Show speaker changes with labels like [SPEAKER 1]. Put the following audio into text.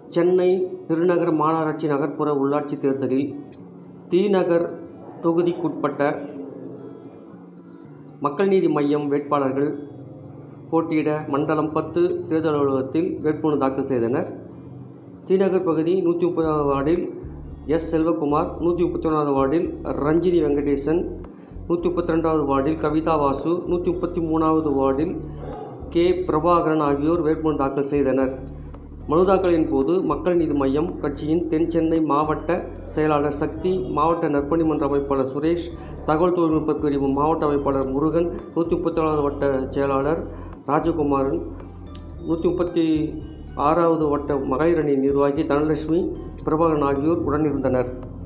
[SPEAKER 1] சென்னை பெருநகர மாநகராட்சி நகர்ப்புற உள்ளாட்சித் தேர்தலில் தி. நகர் தொகுதிக்குட்பட்ட மக்கள் நீதி மய்யம் வேட்பாளர்கள் போட்டியிட மண்டலம் பத்து தேர்தல் அலுவலகத்தில் வேட்புமனு தாக்கல் செய்தனர். தி. நகர் பகுதி நூற்றி முப்பதாவது வார்டில் எஸ். செல்வகுமார், நூற்றி முப்பத்தொன்றாவது வார்டில் ரஞ்சினி வெங்கடேசன், நூற்றி முப்பத்திரண்டாவது வார்டில் கவிதா வாசு, நூற்றி முப்பத்தி மூணாவது வார்டில் கே. பிரபாகரன் ஆகியோர் வேட்புமனு தாக்கல் செய்தனர். மனு தாக்கலின் போது மக்கள் நீதி மய்யம் கட்சியின் தென் சென்னை மாவட்ட செயலாளர் சக்தி, மாவட்ட நற்பணி மன்ற அமைப்பாளர் சுரேஷ், தகவல் தொழில்நுட்ப பிரிவு மாவட்ட அமைப்பாளர் முருகன், நூற்றி முப்பத்தேழாவது வட்ட செயலாளர் ராஜகுமாரன், நூற்றி முப்பத்தி ஆறாவது வட்ட மகளிர் அணி நிர்வாகி தனலட்சுமி, பிரபாகரன் ஆகியோர் உடனிருந்தனர்.